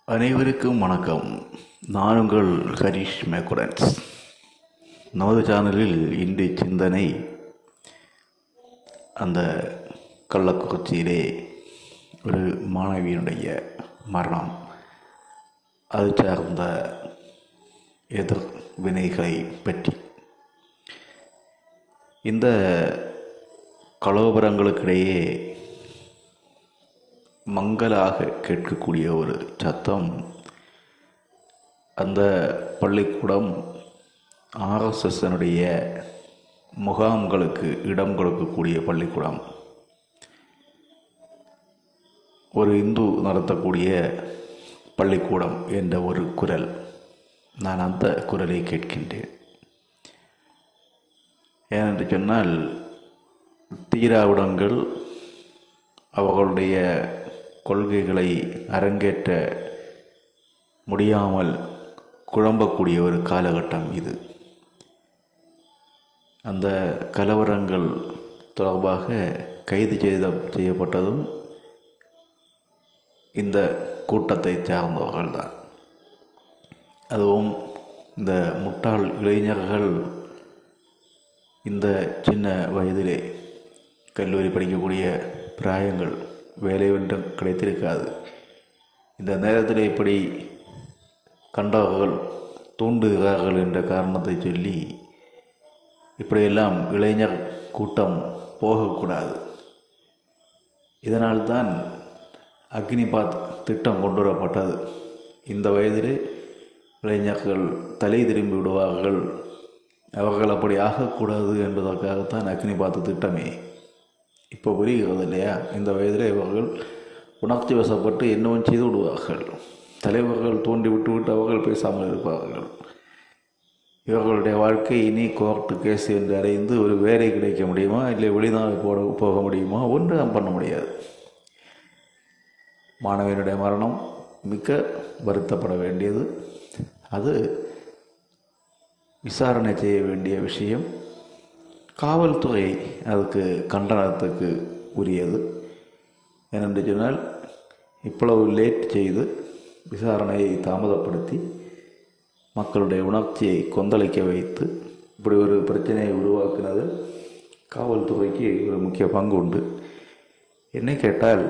அனைவருக்கும் வணக்கம் நான் உங்கள் ஹரிஷ் மேக்குடன்ஸ் நமது சேனலில் இன்று சிந்தனை அந்த கள்ளக்குறிச்சியிலே ஒரு மாணவியினுடைய மரணம் அது சார்ந்த எதிர் வினைகளை பற்றி இந்த கலோபரங்களுக்கிடையே மங்கலாக கேட்கக்கூடிய ஒரு சத்தம் அந்த பள்ளிக்கூடம் ஆர்எஸ்எஸ்னுடைய முகாம்களுக்கு இடம் கொடுக்கக்கூடிய பள்ளிக்கூடம் ஒரு இந்து நடத்தக்கூடிய பள்ளிக்கூடம் என்ற ஒரு குரல் நான் அந்த குரலை கேட்கின்றேன் ஏனென்று சொன்னால் தீராவிடங்கள் அவர்களுடைய கொள்கைகளை அரங்கேற்ற முடியாமல் குழம்பக்கூடிய ஒரு காலகட்டம் இது அந்த கலவரங்கள் தொடர்பாக கைது செய்த செய்யப்பட்டதும் இந்த கூட்டத்தை சார்ந்தவர்கள்தான் அதுவும் இந்த முட்டாள் இளைஞர்கள் இந்த சின்ன வயதிலே கல்லூரி படிக்கக்கூடிய பிராயங்கள் வேலை ஒன்றும் கிடைத்திருக்காது இந்த நேரத்தில் இப்படி கண்டவர்கள் தூண்டுகிறார்கள் என்ற காரணத்தை சொல்லி இப்படியெல்லாம் இளைஞர் கூட்டம் போகக்கூடாது இதனால்தான் அக்னிபாத் திட்டம் கொண்டு வரப்பட்டது இந்த வயதிலே இளைஞர்கள் தலை திரும்பி விடுவார்கள் அவர்கள் அப்படி ஆகக்கூடாது என்பதற்காகத்தான் அக்னிபாத் திட்டமே இப்போ புரிகிறது இல்லையா இந்த வயதில் இவர்கள் உணர்ச்சி வசப்பட்டு என்னவும் செய்து விடுவார்கள் தலைவர்கள் தோண்டி விட்டு விட்டு அவர்கள் பேசாமல் இருப்பார்கள் இவர்களுடைய வாழ்க்கை இனி கோர்ட்டு கேஸ் என்று அடைந்து ஒரு வேலை கிடைக்க முடியுமா இல்லை வெளிநாடு போட போக முடியுமா ஒன்றும் பண்ண முடியாது மாணவனுடைய மரணம் மிக்க வருத்தப்பட வேண்டியது அது விசாரணை செய்ய வேண்டிய விஷயம் காவல்துறை அதுக்கு கண்டனத்துக்கு உரியது ஏனென்று சொன்னால் இவ்வளவு லேட் செய்து விசாரணையை தாமதப்படுத்தி மக்களுடைய உணர்ச்சியை கொந்தளிக்க வைத்து இப்படி ஒரு பிரச்சனையை உருவாக்குனது காவல்துறைக்கு ஒரு முக்கிய பங்கு உண்டு என்னை கேட்டால்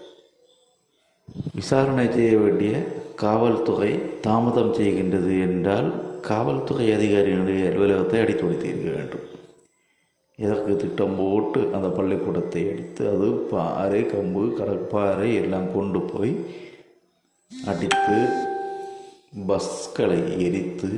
விசாரணை செய்ய வேண்டிய காவல்துறை தாமதம் செய்கின்றது என்றால் காவல்துறை அதிகாரிகளுடைய அலுவலகத்தை அடித்து இருக்க வேண்டும் இதற்கு திட்டம் போட்டு அந்த பள்ளிக்கூடத்தை அடித்து அது பாறை கம்பு கடற்பாறை எல்லாம் கொண்டு போய் அடித்து பஸ்களை எரித்து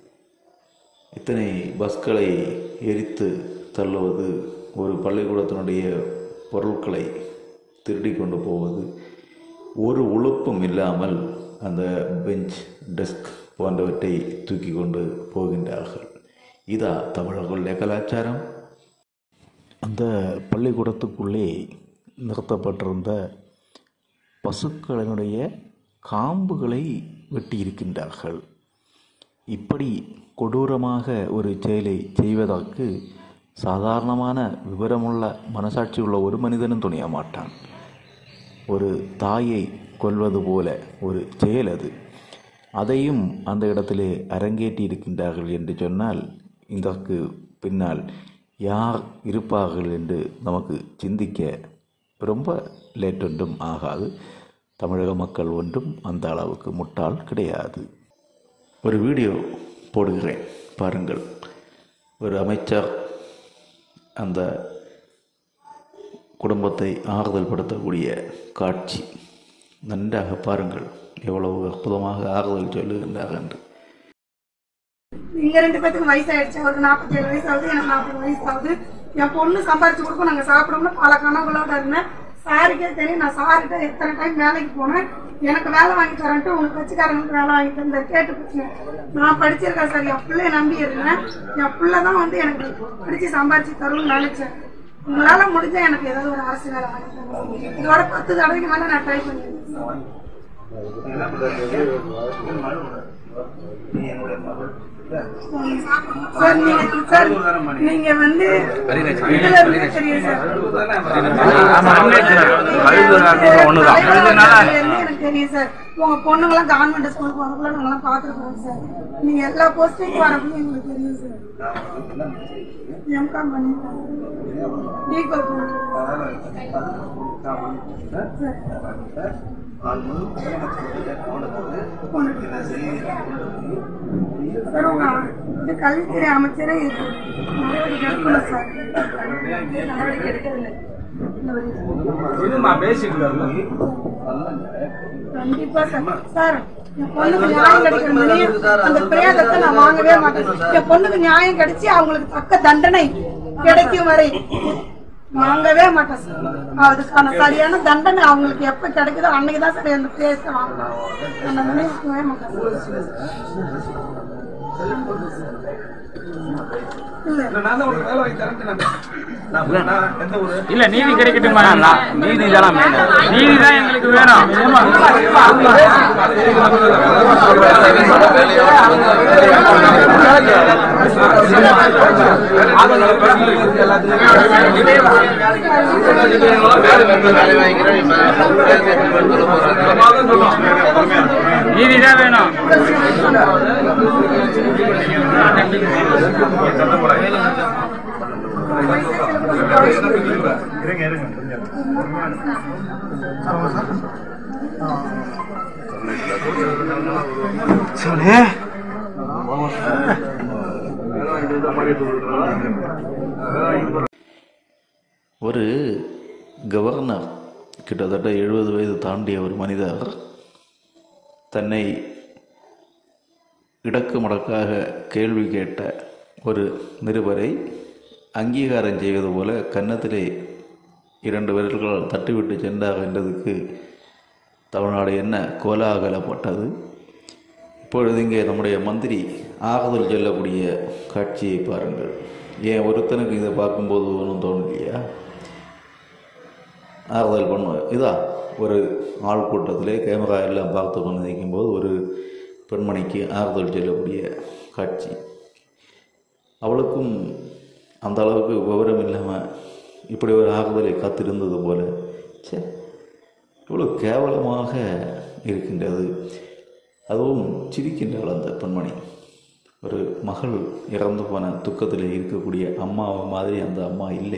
இத்தனை பஸ்களை எரித்து தள்ளுவது ஒரு பள்ளிக்கூடத்தினுடைய பொருட்களை திருடி கொண்டு போவது ஒரு உழுப்பும் இல்லாமல் அந்த பெஞ்ச் டெஸ்க் போன்றவற்றை தூக்கி கொண்டு போகின்றார்கள் இதா தமிழர்களுடைய கலாச்சாரம் அந்த பள்ளிக்கூடத்துக்குள்ளே நிறுத்தப்பட்டிருந்த பசுக்களினுடைய காம்புகளை வெட்டி இருக்கின்றார்கள் இப்படி கொடூரமாக ஒரு செயலை செய்வதற்கு சாதாரணமான விவரமுள்ள மனசாட்சி உள்ள ஒரு மனிதனும் துணிய மாட்டான் ஒரு தாயை கொல்வது போல ஒரு செயல் அது அதையும் அந்த இடத்திலே அரங்கேற்றி இருக்கின்றார்கள் என்று சொன்னால் இதற்கு பின்னால் யார் இருப்பார்கள் என்று நமக்கு சிந்திக்க ரொம்ப லேட் ஒன்றும் ஆகாது தமிழக மக்கள் ஒன்றும் அந்த அளவுக்கு முட்டாள் கிடையாது ஒரு வீடியோ போடுகிறேன் பாருங்கள் ஒரு அமைச்சர் அந்த குடும்பத்தை ஆறுதல் படுத்தக்கூடிய காட்சி நன்றாக பாருங்கள் எவ்வளவு அற்புதமாக ஆறுதல் சொல்லுகின்றார் என்று நீங்க ரெண்டு பேத்துக்கு வயசாயிடுச்சு அவருக்கு நாற்பத்தி ஏழு வயசு ஆகுது எனக்கு நாற்பது வயசு ஆகுது என் பொண்ணு சம்பாரிச்சு கொடுக்கும் நாங்க சாப்பிடணும்னு பல கனவுகளோட இருந்தேன் சாருக்கே தெரியும் நான் சார்கிட்ட எத்தனை டைம் வேலைக்கு போனேன் எனக்கு வேலை வாங்கி தரேன்ட்டு உங்க கட்சிக்காரங்களுக்கு வேலை வாங்கி தந்த கேட்டு போச்சுங்க நான் படிச்சிருக்கேன் சார் என் பிள்ளைய நம்பி இருந்தேன் என் பிள்ளை தான் வந்து எனக்கு படிச்சு சம்பாரிச்சு தரும்னு நினைச்சேன் உங்களால முடிஞ்சா எனக்கு ஏதாவது ஒரு அரசு வேலை வாங்கி தரணும் இதோட பத்து தடவைக்கு மேல நான் ட்ரை பண்ணிருக்கேன் சார் நீ என்னுடைய மகள் சார் நீங்க சார் நீங்க வந்து இதுல இருந்து தெரியும் சார் இதுல இருந்து எனக்கு தெரியும் சார் உங்க பொண்ணுங்களாம் கவர்மெண்ட் ஸ்கூலுக்கு வரக்குள்ள நாங்களாம் பார்த்துருக்கோம் சார் நீங்க எல்லா போஸ்டிங் வரக்குள்ள எங்களுக்கு தெரியும் சார் எம்காம் பண்ணிருக்கேன் பிகாம் சார் சார் உங்க இது கல்வித்துறை அமைச்சரே இது நடவடிக்கை எடுக்கல சார் நடவடிக்கை எடுக்கவில்லை இந்த வரைக்கும். கண்டிப்பா சார் சார் என் பொண்ணுக்கு நியாயம் கிடைக்கிற முடியும் அந்த பிரேதத்தை நான் வாங்கவே மாட்டேன் என் பொண்ணுக்கு நியாயம் கிடைச்சி அவங்களுக்கு தக்க தண்டனை கிடைக்கும் வரை வாங்கவே மாட்டேன் சார் அதுக்கான சரியான தண்டனை அவங்களுக்கு எப்ப கிடைக்குதோ அன்னைக்கு தான் சார் அந்த பிரேதத்தை வாங்கலாம் அந்த நினைக்கவே மாட்டேன் சார். இல்ல இல்ல நீதி கிடைக்கட்டுமா நீதி தான் நீதி தான் எங்களுக்கு வேணும் நீதி தான் வேணும் ஒரு கவர்னர் கிட்டத்தட்ட எழுபது வயது தாண்டிய ஒரு மனிதர் தன்னை இடக்கு மடக்காக கேள்வி கேட்ட ஒரு நிருபரை அங்கீகாரம் செய்வது போல கன்னத்திலே இரண்டு விரல்களால் தட்டிவிட்டு சென்றார் என்றதுக்கு தமிழ்நாடு என்ன கோலாகலப்பட்டது இப்பொழுது இங்கே நம்முடைய மந்திரி ஆறுதல் சொல்லக்கூடிய காட்சியை பாருங்கள் ஏன் ஒருத்தனுக்கு இதை பார்க்கும்போது ஒன்றும் தோணலையா ஆறுதல் பண்ணுவோம் இதா ஒரு ஆள் கூட்டத்திலே கேமரா எல்லாம் பார்த்து கொண்டு நிற்கும்போது ஒரு பெண்மணிக்கு ஆறுதல் சொல்லக்கூடிய காட்சி அவளுக்கும் அந்த அளவுக்கு விவரம் இல்லாமல் இப்படி ஒரு ஆறுதலை காத்திருந்தது போல சே இவ்வளோ கேவலமாக இருக்கின்றது அதுவும் சிரிக்கின்றாள் அந்த பெண்மணி ஒரு மகள் இறந்து போன துக்கத்தில் இருக்கக்கூடிய அம்மாவை மாதிரி அந்த அம்மா இல்லை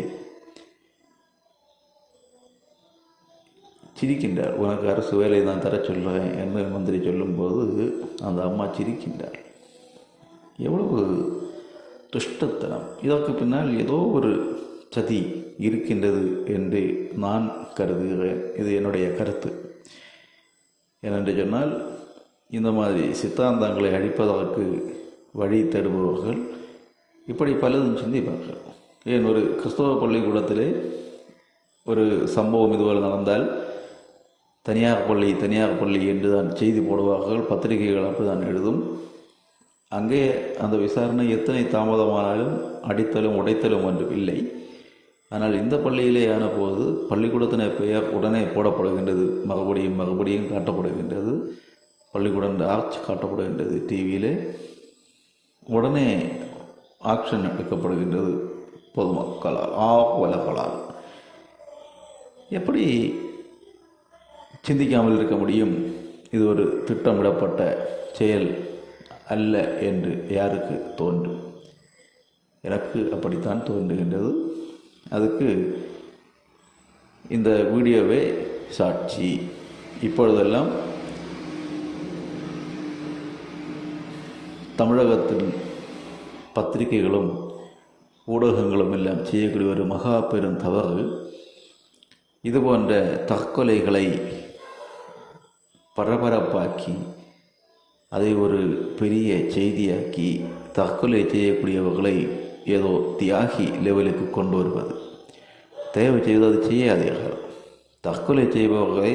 சிரிக்கின்றார் உனக்கு அரசு வேலை தான் தர சொல்லுவேன் என்று மந்திரி சொல்லும்போது அந்த அம்மா சிரிக்கின்றார் எவ்வளவு துஷ்டத்தனம் இதற்கு பின்னால் ஏதோ ஒரு சதி இருக்கின்றது என்று நான் கருதுகிறேன் இது என்னுடைய கருத்து ஏனென்று சொன்னால் இந்த மாதிரி சித்தாந்தங்களை அழிப்பதற்கு வழி தேடுபவர்கள் இப்படி பலதும் சிந்திப்பார்கள் ஏன் ஒரு கிறிஸ்தவ பள்ளிக்கூடத்திலே ஒரு சம்பவம் இதுவரை நடந்தால் தனியார் பள்ளி தனியார் பள்ளி என்று தான் செய்தி போடுவார்கள் பத்திரிகைகள் அப்படிதான் எழுதும் அங்கே அந்த விசாரணை எத்தனை தாமதமானாலும் அடித்தலும் உடைத்தலும் ஒன்று இல்லை ஆனால் இந்த பள்ளியிலே ஆன போது பள்ளிக்கூடத்தின பெயர் உடனே போடப்படுகின்றது மறுபடியும் மறுபடியும் காட்டப்படுகின்றது பள்ளிக்கூடம் ஆர்ச் காட்டப்படுகின்றது டிவியிலே உடனே ஆக்ஷன் எடுக்கப்படுகின்றது பொதுமக்களால் ஆவலர்களால் எப்படி சிந்திக்காமல் இருக்க முடியும் இது ஒரு திட்டமிடப்பட்ட செயல் அல்ல என்று யாருக்கு தோன்றும் எனக்கு அப்படித்தான் தோன்றுகின்றது அதுக்கு இந்த வீடியோவே சாட்சி இப்பொழுதெல்லாம் தமிழகத்தின் பத்திரிகைகளும் ஊடகங்களும் எல்லாம் செய்யக்கூடிய ஒரு மகா பெரும் தவறு இது போன்ற தற்கொலைகளை பரபரப்பாக்கி அதை ஒரு பெரிய செய்தியாக்கி தற்கொலை செய்யக்கூடியவர்களை ஏதோ தியாகி லெவலுக்கு கொண்டு வருவது தயவு செய்து அது செய்யாதீர்கள் தற்கொலை செய்பவர்களை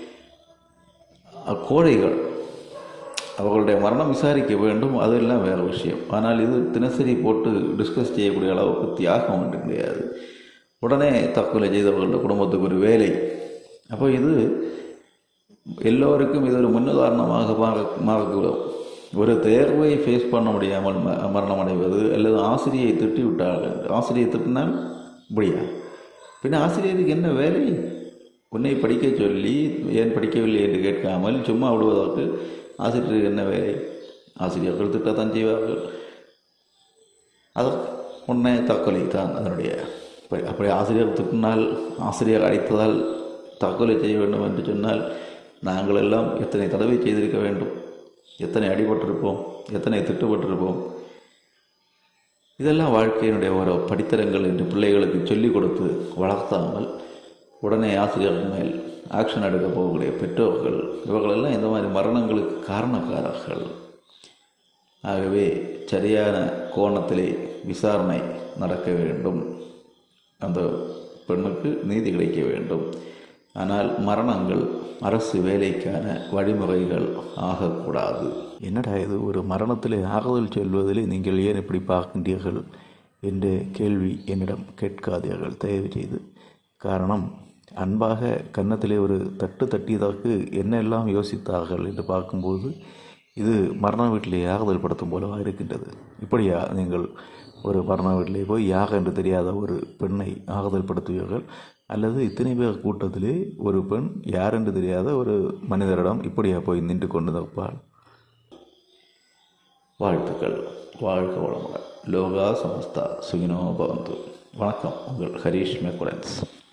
கோழைகள் அவர்களுடைய மரணம் விசாரிக்க வேண்டும் அதெல்லாம் வேறு விஷயம் ஆனால் இது தினசரி போட்டு டிஸ்கஸ் செய்யக்கூடிய அளவுக்கு தியாகம் ஒன்று கிடையாது உடனே தற்கொலை செய்தவர்களுடைய குடும்பத்துக்கு ஒரு வேலை அப்போ இது எல்லோருக்கும் இது ஒரு முன்னுதாரணமாக மாற மாறக்கூடும் ஒரு தேர்வை ஃபேஸ் பண்ண முடியாமல் ம மரணம் அடைவது அல்லது ஆசிரியை திட்டி விட்டார்கள் ஆசிரியை திட்டினால் இப்படியா பின்ன ஆசிரியருக்கு என்ன வேலை உன்னை படிக்க சொல்லி ஏன் படிக்கவில்லை என்று கேட்காமல் சும்மா விடுவதற்கு ஆசிரியருக்கு என்ன வேலை ஆசிரியர்கள் திட்டத்தான் செய்வார்கள் அது உன்னை தற்கொலை தான் அதனுடைய அப்படி- அப்படி ஆசிரியர் திட்டினால் ஆசிரியர் அழைத்ததால் தற்கொலை செய்ய வேண்டும் என்று சொன்னால் நாங்கள் எல்லாம் எத்தனை தடவை செய்திருக்க வேண்டும் எத்தனை அடிபட்டிருப்போம் எத்தனை திட்டுப்பட்டிருப்போம் இதெல்லாம் வாழ்க்கையினுடைய ஒரு படித்தரங்கள் என்று பிள்ளைகளுக்கு சொல்லிக் கொடுத்து வளர்த்தாமல் உடனே ஆசிரியர்கள் மேல் ஆக்ஷன் எடுக்க போகக்கூடிய பெற்றோர்கள் இவர்களெல்லாம் இந்த மாதிரி மரணங்களுக்கு காரணக்காரர்கள் ஆகவே சரியான கோணத்திலே விசாரணை நடக்க வேண்டும் அந்த பெண்ணுக்கு நீதி கிடைக்க வேண்டும் ஆனால் மரணங்கள் அரசு வேலைக்கான வழிமுறைகள் ஆகக்கூடாது என்னடா இது ஒரு மரணத்திலே ஆறுதல் சொல்வதிலே நீங்கள் ஏன் இப்படி பார்க்கின்றீர்கள் என்ற கேள்வி என்னிடம் கேட்காதீர்கள் தயவு செய்து காரணம் அன்பாக கன்னத்திலே ஒரு தட்டு தட்டியதற்கு என்னெல்லாம் யோசித்தார்கள் என்று பார்க்கும்போது இது மரண வீட்டிலே ஆறுதல் படுத்தும் போலவா இருக்கின்றது இப்படியா நீங்கள் ஒரு மரண வீட்டிலே போய் யாக என்று தெரியாத ஒரு பெண்ணை ஆறுதல் படுத்துவீர்கள் அல்லது இத்தனை பேர் கூட்டத்திலே ஒரு பெண் யார் என்று தெரியாத ஒரு மனிதரிடம் இப்படியா போய் நின்று கொண்டு நிற்பாள் வாழ்த்துக்கள் வாழ்க வளமுடன் லோகா சமஸ்தா சுகினோ பவந்து வணக்கம் உங்கள் ஹரீஷ் மெக்குரன்ஸ்